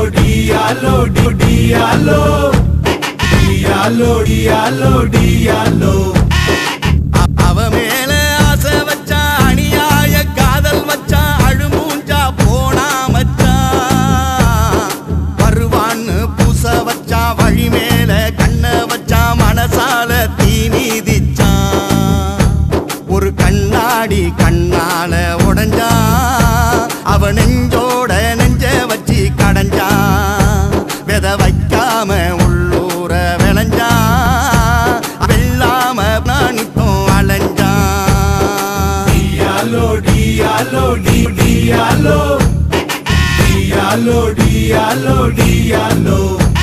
diallo, di- diallo. Diallo, diallo, diallo. அவ மேல ஆசை வச்சா அநியாய காதல் வச்சா அழுமூஞ்சா போனா மச்சான் வருவான்னு பூச வச்சா வழி மேல கண்ண வச்சா மனசால தீ நீதிச்சான் ஒரு கண்ணாடி கண்ணால உடஞ்சான் அவ நெஞ்சோட நெஞ்ச வச்சு கடைஞ்சான் வித வைக்காம உள்ளூர விளைஞ்சான் வெள்ளாம நாணித்தும் அலைஞ்சான் Diallo, diallo, di- diallo. Diallo, diallo, diallo.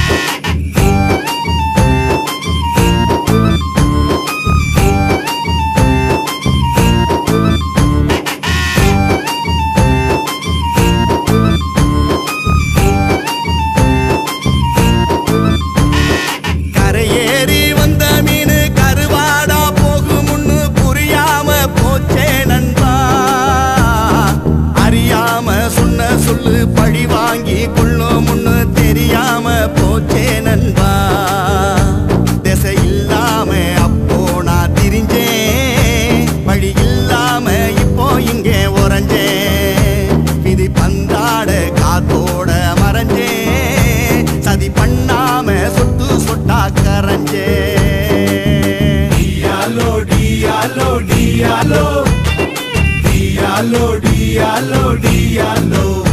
கரையேறி வந்த மீன் கருவாடா போகுமுன்னு புரியாம போச்சே நண்பா அறியாம சொன்ன சொல்லு பழி வாங்கி கொள்ளுமுன்னு தெரியாம போச்சே நண்பா திசை இல்லாம அப்போ நான் திரிஞ்சேன் வழி இல்லாம இப்போ இங்கே உறைஞ்சேன் விதி பந்தாட காத்தோட மறைஞ்சேன் சதி பண்ணாம சொட்டு சொட்டா கரைஞ்சே Diallo, diallo, diallo. Diallo, diallo, diallo.